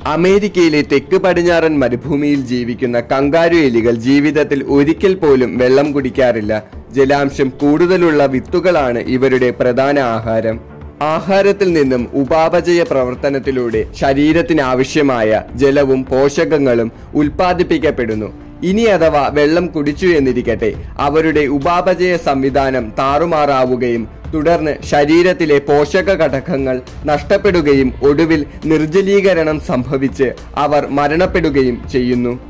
അമേരിക്കയിലെ തെക്ക് പടിഞ്ഞാറൻ മരുഭൂമിയിൽ ജീവിക്കുന്ന കങ്കാരു എലികൾ ജീവിതത്തിൽ ഒരിക്കൽ പോലും വെള്ളം കുടിക്കാറില്ല ജലാംശം കൂടുതലുള്ള വിത്തുകളാണ് ഇവരുടെ പ്രധാന ആഹാരം ആഹാരത്തിൽ നിന്നും ഉപാപചയ പ്രവർത്തനത്തിലൂടെ ശരീരത്തിന് ആവശ്യമായ ജലവും പോഷകങ്ങളും ഉൽപ്പാദിപ്പിക്കപ്പെടുന്നു ഇനി അഥവാ വെള്ളം കുടിച്ചു എന്നിരിക്കട്ടെ അവരുടെ ഉപാപചയ സംവിധാനം താറുമാറാവുകയും തുടർന്ന് ശരീരത്തിലെ പോഷക ഘടകങ്ങൾ നഷ്ടപ്പെടുകയും ഒടുവിൽ നിർജ്ജലീകരണം സംഭവിച്ച് അവർ മരണപ്പെടുകയും ചെയ്യുന്നു